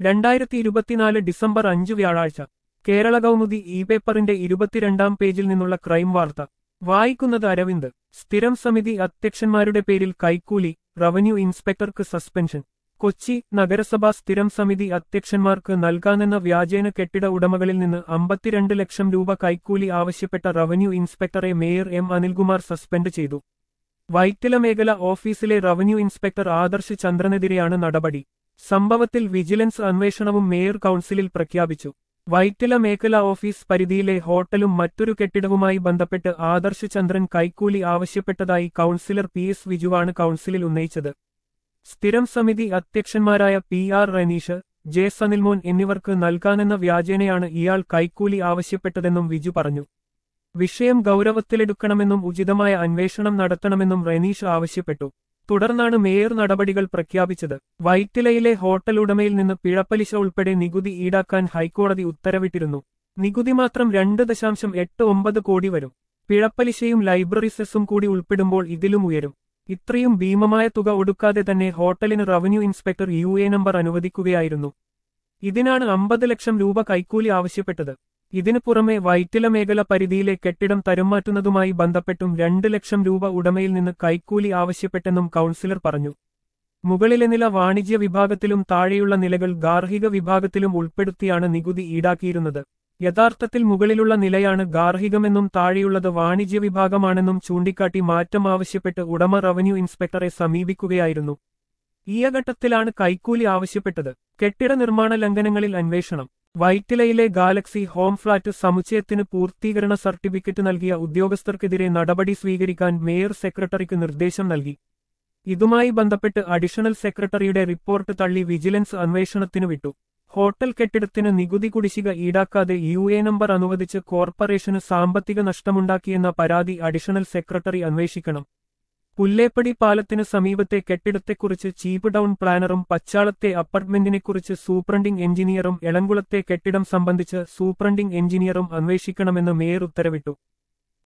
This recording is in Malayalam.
രണ്ടായിരത്തി ഇരുപത്തിനാല് ഡിസംബർ അഞ്ച് വ്യാഴാഴ്ച കേരള കൗമുദി ഇ പേപ്പറിന്റെ ഇരുപത്തിരണ്ടാം പേജിൽ നിന്നുള്ള ക്രൈം വാർത്ത വായിക്കുന്നത് അരവിന്ദ് സ്ഥിരം സമിതി അധ്യക്ഷന്മാരുടെ പേരിൽ കൈക്കൂലി റവന്യൂ ഇൻസ്പെക്ടർക്ക് സസ്പെൻഷൻ കൊച്ചി നഗരസഭാ സ്ഥിരം സമിതി അധ്യക്ഷന്മാർക്ക് നൽകാനെന്ന വ്യാജേന കെട്ടിട ഉടമകളിൽ നിന്ന് അമ്പത്തിരണ്ട് ലക്ഷം രൂപ കൈക്കൂലി ആവശ്യപ്പെട്ട റവന്യൂ ഇൻസ്പെക്ടറെ മേയർ എം അനിൽകുമാർ സസ്പെൻഡ് ചെയ്തു വൈറ്റില മേഖല ഓഫീസിലെ റവന്യൂ ഇൻസ്പെക്ടർ ആദർശ് ചന്ദ്രനെതിരെയാണ് നടപടി സംഭവത്തിൽ വിജിലൻസ് അന്വേഷണവും മേയർ കൌൺസിലിൽ പ്രഖ്യാപിച്ചു വൈറ്റില മേഖല ഓഫീസ് പരിധിയിലെ ഹോട്ടലും മറ്റൊരു കെട്ടിടവുമായി ബന്ധപ്പെട്ട് ആദർശ് ചന്ദ്രൻ കൈക്കൂലി ആവശ്യപ്പെട്ടതായി കൌൺസിലർ പി എസ് വിജുവാണ് കൌൺസിലിൽ ഉന്നയിച്ചത് സ്ഥിരം സമിതി അധ്യക്ഷന്മാരായ P R Raneesh J Sanilmon എന്നിവർക്ക് നൽകാനെന്ന വ്യാജേനയാണ് ഇയാൾ കൈക്കൂലി ആവശ്യപ്പെട്ടതെന്നും വിജു പറഞ്ഞു വിഷയം ഗൗരവത്തിലെടുക്കണമെന്നും ഉചിതമായ അന്വേഷണം നടത്തണമെന്നും റനീഷ് ആവശ്യപ്പെട്ടു തുടർന്നാണ് മേയർ നടപടികൾ പ്രഖ്യാപിച്ചത് വൈറ്റിലയിലെ ഹോട്ടൽ ഉടമയിൽ നിന്ന് പിഴപ്പലിശ ഉൾപ്പെടെ നികുതി ഈടാക്കാൻ ഹൈക്കോടതി ഉത്തരവിട്ടിരുന്നു നികുതി മാത്രം രണ്ട് ദശാംശം എട്ട് ഒമ്പത് കോടി വരും പിഴപ്പലിശയും ലൈബ്രറി സെസ്സും കൂടി ഉൾപ്പെടുമ്പോൾ ഇതിലും ഉയരും ഇത്രയും ഭീമമായ തുക ഒടുക്കാതെ തന്നെ ഹോട്ടലിന് revenue inspector U A number അനുവദിക്കുകയായിരുന്നു ഇതിനാണ് അമ്പത് ലക്ഷം രൂപ കൈക്കൂലി ആവശ്യപ്പെട്ടത് ഇതിനു പുറമെ വൈറ്റില മേഖല പരിധിയിലെ കെട്ടിടം തരംമാറ്റുന്നതുമായി ബന്ധപ്പെട്ടും രണ്ട് ലക്ഷം രൂപ ഉടമയിൽ നിന്ന് കൈക്കൂലി ആവശ്യപ്പെട്ടെന്നും കൌൺസിലർ പറഞ്ഞു മുകളിലെ നില വാണിജ്യ വിഭാഗത്തിലും താഴെയുള്ള നിലകൾ ഗാർഹിക വിഭാഗത്തിലും ഉൾപ്പെടുത്തിയാണ് നികുതി ഈടാക്കിയിരുന്നത് യഥാർത്ഥത്തിൽ മുകളിലുള്ള നിലയാണ് ഗാർഹികമെന്നും താഴെയുള്ളത് വാണിജ്യ വിഭാഗമാണെന്നും ചൂണ്ടിക്കാട്ടി മാറ്റം ആവശ്യപ്പെട്ട് ഉടമ റവന്യൂ ഇൻസ്പെക്ടറെ സമീപിക്കുകയായിരുന്നു ഈ ഘട്ടത്തിലാണ് കൈക്കൂലി ആവശ്യപ്പെട്ടത് കെട്ടിട നിർമ്മാണ ലംഘനങ്ങളിൽ അന്വേഷണം വൈറ്റിലയിലെ ഗാലക്സി ഹോം ഫ്ളാറ്റ് സമുച്ചയത്തിന് പൂർത്തീകരണ സർട്ടിഫിക്കറ്റ് നൽകിയ ഉദ്യോഗസ്ഥർക്കെതിരെ നടപടി സ്വീകരിക്കാൻ മേയർ സെക്രട്ടറിക്ക് നിർദ്ദേശം നൽകി ഇതുമായി ബന്ധപ്പെട്ട് അഡീഷണൽ സെക്രട്ടറിയുടെ റിപ്പോർട്ട് തള്ളി വിജിലൻസ് അന്വേഷണത്തിനു വിട്ടു ഹോട്ടൽ കെട്ടിടത്തിന് നികുതി കുടിശ്ശിക ഈടാക്കാതെ യു എ നമ്പർ അനുവദിച്ച് കോർപ്പറേഷന് സാമ്പത്തിക നഷ്ടമുണ്ടാക്കിയെന്ന പരാതി അഡീഷണൽ സെക്രട്ടറി അന്വേഷിക്കണം പുല്ലേപ്പടി പാലത്തിന് സമീപത്തെ കെട്ടിടത്തെക്കുറിച്ച് ചീഫ് ടൗൺ പ്ലാനറും പച്ചാളത്തെ അപ്പാർട്ട്മെന്റിനെക്കുറിച്ച് സൂപ്രണ്ടിംഗ് എഞ്ചിനീയറും എളങ്കുളത്തെ കെട്ടിടം സംബന്ധിച്ച് സൂപ്രണ്ടിംഗ് എഞ്ചിനീയറും അന്വേഷിക്കണമെന്ന് മേയർ ഉത്തരവിട്ടു